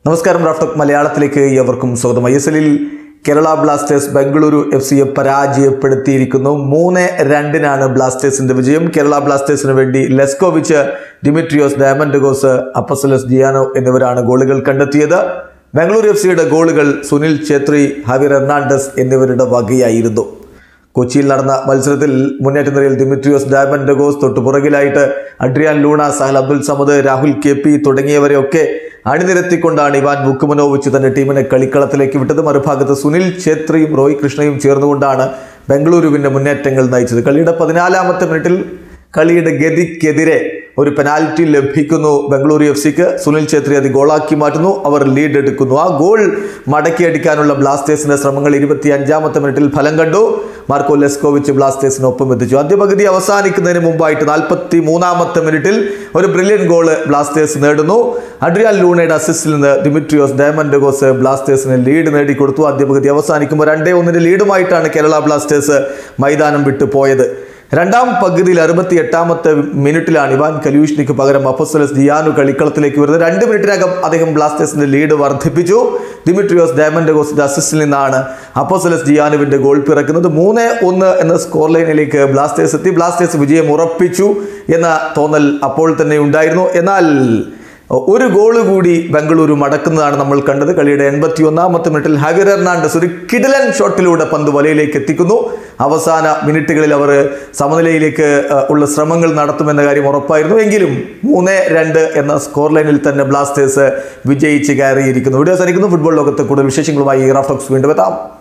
നമസ്കാരം റാഫ്റ്റോക്ക് മലയാളത്തിലേക്ക് ഏവർക്കും സ്വാഗതം ഐ എസ് എല്ലിൽ കേരള ബ്ലാസ്റ്റേഴ്സ് ബംഗളൂരു എഫ് സിയെ പരാജയപ്പെടുത്തിയിരിക്കുന്നു മൂന്ന് രണ്ടിനാണ് ബ്ലാസ്റ്റേഴ്സിന്റെ വിജയം കേരള ബ്ലാസ്റ്റേഴ്സിന് വേണ്ടി ലെസ്കോവിച്ച് ഡിമിട്രിയോസ് ഡയമൻഡഗോസ് അപ്പസലസ് ജിയാനോ എന്നിവരാണ് ഗോളുകൾ കണ്ടെത്തിയത് ബംഗളൂരു എഫ് സിയുടെ ഗോളുകൾ സുനിൽ ഛേത്രി ഹവിർ എർണാണ്ടസ് എന്നിവരുടെ വകയായിരുന്നു കൊച്ചിയിൽ നടന്ന മത്സരത്തിൽ മുന്നേറ്റ നിരയിൽ ദിമിട്രിയോസ് ഡയമൻഡഗോസ് തൊട്ടു പുറകിലായിട്ട് Adrian Luna Sahal Abdul Samad Rahul K P തുടങ്ങിയവരെയൊക്കെ അണിനിരത്തിക്കൊണ്ടാണ് ഇവാൻ മുക്കുമനോവിച്ച് തന്റെ ടീമിനെ കളിക്കളത്തിലേക്ക് വിട്ടത് മറുഭാഗത്ത് സുനിൽ ഛേത്രിയും റോയ് കൃഷ്ണയും ചേർന്നുകൊണ്ടാണ് ബംഗളൂരുവിന്റെ മുന്നേറ്റങ്ങൾ നയിച്ചത് കളിയുടെ പതിനാലാമത്തെ മിനിറ്റിൽ കളിയുടെ ഗതിക്കെതിരെ ഒരു പെനാൽറ്റി ലഭിക്കുന്നു ബംഗളൂരു എഫ് സിക്ക് സുനിൽ ഛേത്രി അത് ഗോളാക്കി മാറ്റുന്നു അവർ ലീഡ് എടുക്കുന്നു ആ ഗോൾ മടക്കിയടിക്കാനുള്ള ബ്ലാസ്റ്റേഴ്സിന്റെ ശ്രമങ്ങൾ ഇരുപത്തി അഞ്ചാമത്തെ മിനിറ്റിൽ ഫലം കണ്ടു മാർക്കോ ലെസ്കോവിച്ച് ബ്ലാസ്റ്റേഴ്സിനൊപ്പം എത്തിച്ചു ആദ്യ പകുതി അവസാനിക്കുന്നതിന് മുമ്പായിട്ട് നാൽപ്പത്തി മൂന്നാമത്തെ മിനിറ്റിൽ ഒരു ബ്രില്യൻ ഗോള് ബ്ലാസ്റ്റേഴ്സ് നേടുന്നു അഡ്രിയാൽ ലൂണയുടെ അസിസ്റ്റിൽ നിന്ന് ദിമിട്രിയോസ് ഡയമൻഡഗോസ് ബ്ലാസ്റ്റേഴ്സിന് ലീഡ് നേടിക്കൊടുത്തു ആദ്യ പകുതി അവസാനിക്കുമ്പോൾ രണ്ടേ ഒന്നിന്റെ ലീഡുമായിട്ടാണ് കേരള ബ്ലാസ്റ്റേഴ്സ് മൈതാനം വിട്ടു പോയത് രണ്ടാം പകുതിയിൽ അറുപത്തി എട്ടാമത്തെ മിനിറ്റിലാണ് ഇവാൻ കലൂഷ്നിക്ക് പകരം അഫസലസ് ജിയാനു കളിക്കളത്തിലേക്ക് വരുന്നത് രണ്ട് മിനിറ്റിനകം അദ്ദേഹം ബ്ലാസ്റ്റേഴ്സിന്റെ ലീഡ് വർദ്ധിപ്പിച്ചു ദിമിട്രിയോസ് ഡയമൻഡഗോസിന്റെ അസിസ്റ്റിൽ നിന്നാണ് അപ്പോസലസ് ജിയാനുവിന്റെ ഗോൾ പിറക്കുന്നത് മൂന്ന് ഒന്ന് എന്ന സ്കോർ ലൈനിലേക്ക് ബ്ലാസ്റ്റേഴ്സ് എത്തി ബ്ലാസ്റ്റേഴ്സ് വിജയം ഉറപ്പിച്ചു എന്ന തോന്നൽ അപ്പോൾ തന്നെ ഉണ്ടായിരുന്നു എന്നാൽ ഒരു ഗോള് കൂടി ബംഗളൂരു മടക്കുന്നതാണ് നമ്മൾ കണ്ടത് കളിയുടെ എൺപത്തി ഒന്നാമത്തെ മിനിറ്റിൽ ഹവിർ എർണാണ്ടസ് ഒരു കിഡിലൻ ഷോട്ടിലൂടെ പന്ത് വലയിലേക്ക് എത്തിക്കുന്നു അവസാന മിനിറ്റുകളിൽ അവർ സമനിലയിലേക്ക് അഹ്, ഉള്ള ശ്രമങ്ങൾ നടത്തുമെന്ന കാര്യം ഉറപ്പായിരുന്നു എങ്കിലും മൂന്ന് രണ്ട് എന്ന സ്കോർ ലൈനിൽ തന്നെ ബ്ലാസ്റ്റേഴ്സ് വിജയിച്ച് കയറിയിരിക്കുന്നു വീഡിയോ സരിക്കുന്നു ഫുട്ബോൾ ലോകത്തെ കൂടുതൽ വിശേഷങ്ങളുമായി റാഫ്റ്റോക്സ് വീണ്ടും എത്താം